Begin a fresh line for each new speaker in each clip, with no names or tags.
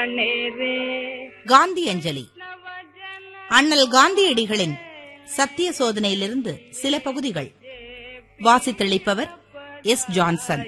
जाने रे
காந்தி அஞ்சலி அண்ணல் காந்தியடிகளின் சத்திய சோதனையிலிருந்து சில பகுதிகள் வாசித்தளிப்பவர் எஸ் ஜான்சன்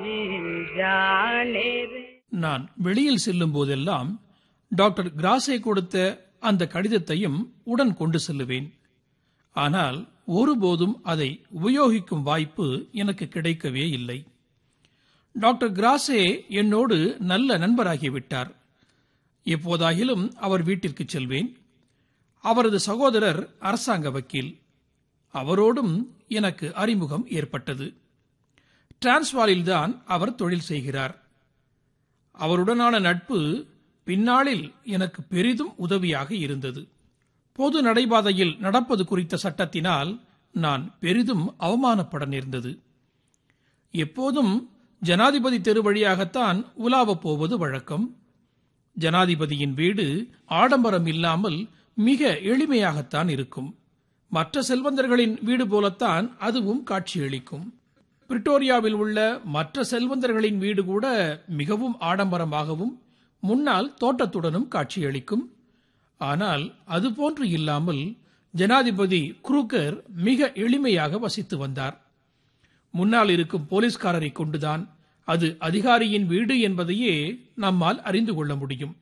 जाने रे
நான் வெளியில் செல்லும் போதெல்லாம் டாக்டர் கிராசே கொடுத்த அந்த கடிதத்தையும் உடன் கொண்டு செல்லுவேன் ஆனால் ஒருபோதும் அதை உபயோகிக்கும் வாய்ப்பு எனக்கு கிடைக்கவே இல்லை டாக்டர் கிராசே என்னோடு நல்ல நண்பராகிவிட்டார் எப்போதாகிலும் அவர் வீட்டிற்கு செல்வேன் அவரது சகோதரர் அரசாங்க வக்கீல் அவரோடும் எனக்கு அறிமுகம் ஏற்பட்டது டிரான்ஸ்வாலில்தான் அவர் தொழில் செய்கிறார் அவருடனான நட்பு பின்னாளில் எனக்கு பெரிதும் உதவியாக இருந்தது பொது நடைபாதையில் நடப்பது குறித்த சட்டத்தினால் நான் பெரிதும் அவமானப்பட நேர்ந்தது எப்போதும் ஜனாதிபதி தெரு வழியாகத்தான் உலாவப் போவது வழக்கம் ஜனாதிபதியின் வீடு ஆடம்பரம் இல்லாமல் மிக எளிமையாகத்தான் இருக்கும் மற்ற செல்வந்தர்களின் வீடு போலத்தான் அதுவும் காட்சியளிக்கும் பிரிட்டோரியாவில் உள்ள மற்ற செல்வந்தர்களின் வீடு கூட மிகவும் ஆடம்பரமாகவும் முன்னால் தோட்டத்துடனும் காட்சியளிக்கும் ஆனால் அதுபோன்று இல்லாமல் ஜனாதிபதி குரூக்கர் மிக எளிமையாக வசித்து வந்தார் முன்னால் இருக்கும் போலீஸ்காரரை கொண்டுதான் அது அதிகாரியின் வீடு என்பதையே நம்மால் அறிந்து கொள்ள முடியும்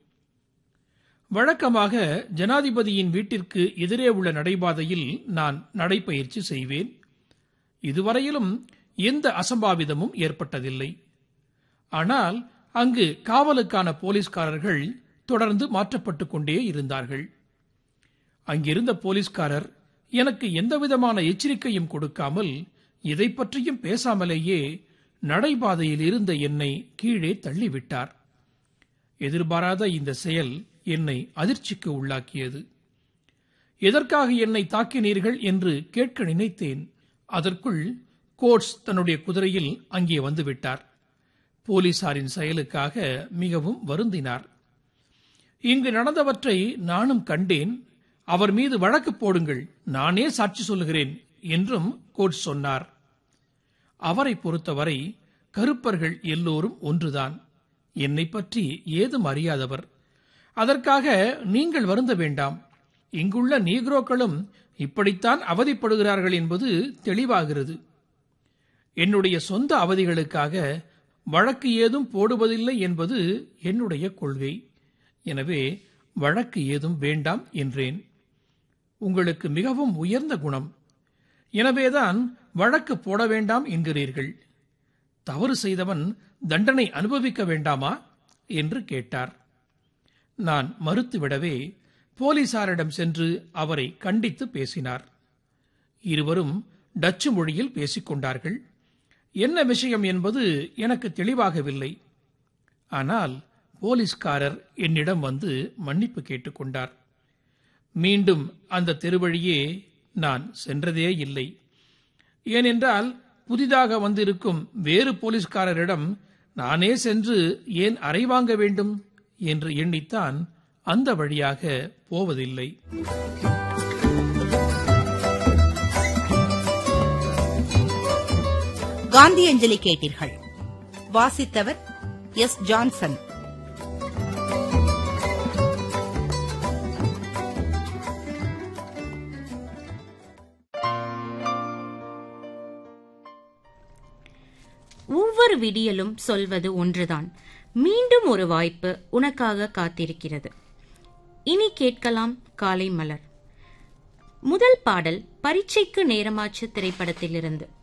வழக்கமாக ஜனாதிபதியின் வீட்டிற்கு எதிரே உள்ள நடைபாதையில் நான் நடைப்பயிற்சி செய்வேன் இதுவரையிலும் எந்த அசம்பாவிதமும் ஏற்பட்டதில்லை ஆனால் அங்கு காவலுக்கான போலீஸ்காரர்கள் தொடர்ந்து மாற்றப்பட்டுக் கொண்டே இருந்தார்கள் அங்கிருந்த போலீஸ்காரர் எனக்கு எந்தவிதமான எச்சரிக்கையும் கொடுக்காமல் இதை பற்றியும் பேசாமலேயே நடைபாதையில் இருந்த என்னை கீழே தள்ளிவிட்டார் எதிர்பாராத இந்த செயல் என்னை அதிர்ச்சிக்கு உள்ளாக்கியது எதற்காக என்னை தாக்கினீர்கள் என்று கேட்க நினைத்தேன் அதற்குள் கோட்ஸ் தன்னுடைய குதிரையில் அங்கே வந்துவிட்டார் போலீசாரின் செயலுக்காக மிகவும் வருந்தினார் இங்கு நடந்தவற்றை நானும் கண்டேன் அவர் மீது வழக்கு போடுங்கள் நானே சாட்சி சொல்லுகிறேன் என்றும் கோட்ஸ் சொன்னார் அவரை பொறுத்தவரை கருப்பர்கள் எல்லோரும் ஒன்றுதான் என்னை பற்றி ஏதும் அறியாதவர் அதற்காக நீங்கள் வருந்த வேண்டாம் இங்குள்ள நீக்ரோக்களும் இப்படித்தான் அவதிப்படுகிறார்கள் என்பது தெளிவாகிறது என்னுடைய சொந்த அவதிகளுக்காக வழக்கு ஏதும் போடுவதில்லை என்பது என்னுடைய கொள்கை எனவே வழக்கு ஏதும் வேண்டாம் என்றேன் உங்களுக்கு மிகவும் உயர்ந்த குணம் எனவேதான் வழக்கு போட வேண்டாம் என்கிறீர்கள் தவறு செய்தவன் தண்டனை அனுபவிக்க வேண்டாமா என்று கேட்டார் நான் மறுத்துவிடவே போலீசாரிடம் சென்று அவரை கண்டித்து பேசினார் இருவரும் டச்சு மொழியில் பேசிக்கொண்டார்கள் என்ன விஷயம் என்பது எனக்கு தெளிவாகவில்லை ஆனால் போலீஸ்காரர் என்னிடம் வந்து மன்னிப்பு கேட்டுக்கொண்டார் மீண்டும் அந்த தெருவழியே நான் சென்றதே இல்லை ஏனென்றால் புதிதாக வந்திருக்கும் வேறு போலீஸ்காரரிடம் நானே சென்று ஏன் அறை வாங்க வேண்டும் என்று எண்ணித்தான் அந்த வழியாக போவதில்லை
காந்தி அஞ்சலி கேட்டீர்கள் வாசித்தவர் எஸ் ஜான்சன்
ஒவ்வொரு விடியலும் சொல்வது ஒன்றுதான் மீண்டும் ஒரு வாய்ப்பு உனக்காக காத்திருக்கிறது இனி கேட்கலாம் காலை மலர் முதல் பாடல் பரீட்சைக்கு நேரமாச்சு திரைப்படத்திலிருந்து